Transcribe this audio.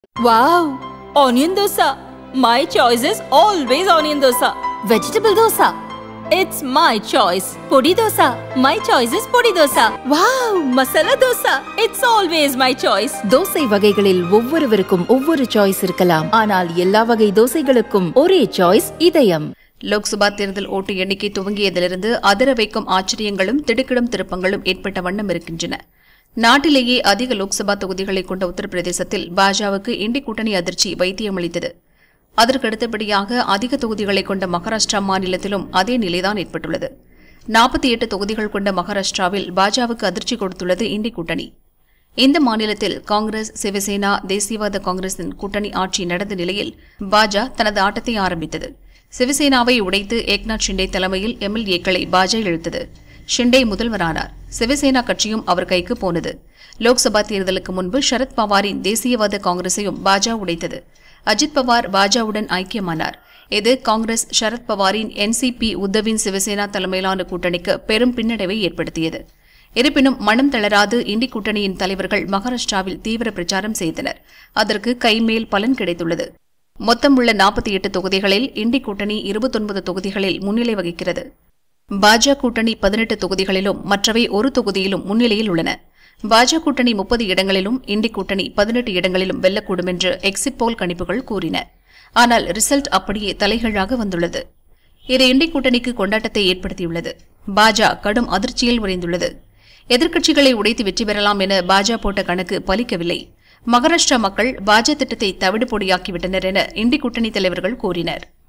Wow! Onion dosa. My choice is always onion dosa. Vegetable dosa. It's my choice. Podi dosa. My choice is podi dosa. Wow! Masala dosa. It's always my choice. Dosa வகைகளில் ஒவ்வொருவருக்கும் ஒவ்வொரு choice இருக்கலாம் ஆனால் எல்லா வகை தோசைகளுக்கும் ஒரே choice இதயம் லோக்சபா தேர்தல் ஓட்டு எண்ணிக்கை துவங்கியதிலிருந்து அதிர வைக்கும் ஆச்சரியங்களும் திடுக்கிடும் திருப்பங்களும் ஏற்பட்ட வண்ணம் இருக்கின்றன நாட்டிலேயே அதிக லோக்சபா தொகுதிகளை கொண்ட உத்தரப்பிரதேசத்தில் பாஜகவுக்கு இண்டி கூட்டணி அதிர்ச்சி வைத்தியமளித்தது அதற்கு அடுத்தபடியாக அதிக தொகுதிகளை கொண்ட மகாராஷ்டிரா மாநிலத்திலும் அதே நிலைதான் ஏற்பட்டுள்ளது நாற்பத்தி எட்டு தொகுதிகள் கொண்ட மகாராஷ்டிராவில் பாஜகவுக்கு அதிர்ச்சி கொடுத்துள்ளது இண்டி கூட்டணி இந்த மாநிலத்தில் காங்கிரஸ் சிவசேனா தேசியவாத காங்கிரசின் கூட்டணி ஆட்சி நடந்த நிலையில் பாஜ தனது ஆட்டத்தை ஆரம்பித்தது சிவசேனாவை உடைத்து ஏக்நாத் ஷிண்டே தலைமையில் எம்எல்ஏக்களை பாஜ இழுத்தது ஷிண்டே முதல்வரானார் சிவசேனா கட்சியும் அவர் கைக்கு போனது லோக்சபா தேர்தலுக்கு முன்பு சரத் பவாரின் தேசியவாத காங்கிரஸையும் பாஜ உடைத்தது அஜித் பவார் பாஜவுடன் ஐக்கியமானார் இது காங்கிரஸ் சரத் பவாரின் என்சிபி உத்தவின் சிவசேனா தலைமையிலான கூட்டணிக்கு பெரும் பின்னடைவை ஏற்படுத்தியது இருப்பினும் மனம் தளராது இண்டி கூட்டணியின் தலைவர்கள் மகாராஷ்டிராவில் தீவிர பிரச்சாரம் செய்தனர் அதற்கு கைமேல் பலன் கிடைத்துள்ளது மொத்தம் உள்ள நாற்பத்தி எட்டு தொகுதிகளில் இண்டி கூட்டணி இருபத்தொன்பது தொகுதிகளில் முன்னிலை வகிக்கிறது பாஜ கூட்டணி பதினெட்டு தொகுதிகளிலும் மற்றவை ஒரு தொகுதியிலும் முன்னிலையில் உள்ளன பாஜ கூட்டணி முப்பது இடங்களிலும் இண்டி கூட்டணி பதினெட்டு இடங்களிலும் வெல்லக்கூடும் என்று எக்ஸிட் போல் கணிப்புகள் கூறின ஆனால் ரிசல்ட் அப்படியே தலைகீழாக வந்துள்ளது இது இண்டி கூட்டணிக்கு கொண்டாட்டத்தை ஏற்படுத்தியுள்ளது பாஜ கடும் அதிர்ச்சியில் உறைந்துள்ளது எதிர்க்கட்சிகளை உடைத்து வெற்றி பெறலாம் என பாஜ போட்ட கணக்கு பலிக்கவில்லை மகாராஷ்டிரா மக்கள் பாஜ திட்டத்தை தவிடு பொடியாக்கிவிட்டனர் என இண்டி கூட்டணி தலைவர்கள் கூறினர்